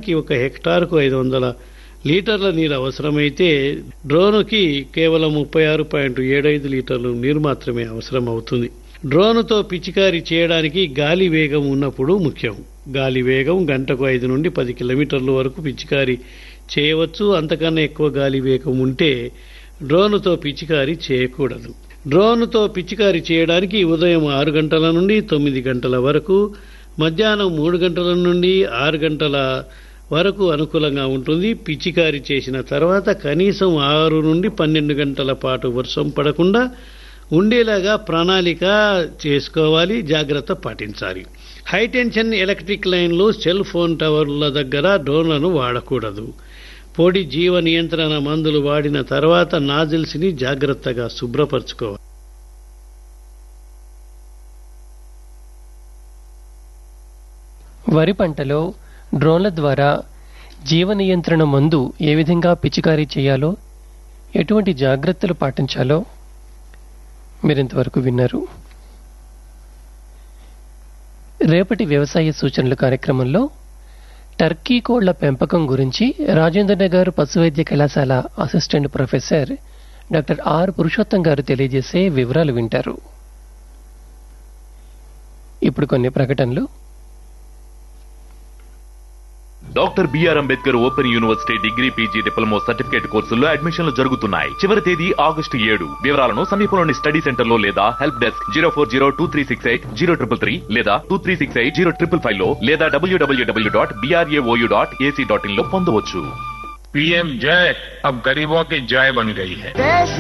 ఎకరానికి ఒక హెక్టార్కు ఐదు వందల లీటర్ల నీరు అవసరమైతే డ్రోనుకి కేవలం ముప్పై ఆరు పాయింట్ ఏడు ఐదు లీటర్లు నీరు మాత్రమే అవసరం అవుతుంది డ్రోనుతో పిచికారీ చేయడానికి గాలి వేగం ఉన్నప్పుడు ముఖ్యం గాలి వేగం గంటకు ఐదు నుండి పది కిలోమీటర్ల వరకు పిచికారీ చేయవచ్చు అంతకన్నా ఎక్కువ గాలి వేగం ఉంటే డ్రోనుతో పిచికారీ చేయకూడదు డ్రోనుతో పిచికారీ చేయడానికి ఉదయం ఆరు గంటల నుండి తొమ్మిది గంటల వరకు మధ్యాహ్నం మూడు గంటల నుండి ఆరు గంటల వరకు అనుకూలంగా ఉంటుంది పిచికారీ చేసిన తర్వాత కనీసం ఆరు నుండి పన్నెండు గంటల పాటు వర్షం పడకుండా ఉండేలాగా ప్రణాళిక చేసుకోవాలి జాగ్రత్త పాటించాలి హైటెన్షన్ ఎలక్ట్రిక్ లైన్లు సెల్ ఫోన్ టవర్ల దగ్గర డ్రోన్లను వాడకూడదు పొడి జీవ నియంత్రణ మందులు వాడిన తర్వాత నాజిల్స్ని జాగ్రత్తగా శుభ్రపరచుకోవాలి వరి పంటలో డ్రోన్ల ద్వారా జీవ నియంత్రణ మందు ఏ విధంగా పిచికారీ చేయాలో ఎటువంటి జాగ్రత్తలు పాటించాలో మీరింతవరకు విన్నారు రేపటి వ్యవసాయ సూచనల కార్యక్రమంలో టర్కీ కోళ్ల పెంపకం గురించి రాజేంద్రనగర్ పశువైద్య కళాశాల assistant professor doctor R Purushottam garu తెలియజేసే వివరాలు వింటారు ఇప్పుడు కొన్ని ప్రకటనలు doctor BR Ambedkar open university degree PG diploma certificate కోర్సుల్లో అడ్మిషన్లు జరుగుతున్నాయి చివరి తేదీ ఆగస్టు ఏడు వివరాలను సమీపంలోని స్టడీ సెంటర్ లో లేదా help desk zero four zero two three six eight zero triple three లేదా two three six eight zero triple five లో లేదా WWW dot BRAOU dot AC dot in లో పొందవచ్చు पीएम जय अब गरीबों की जय बन गई है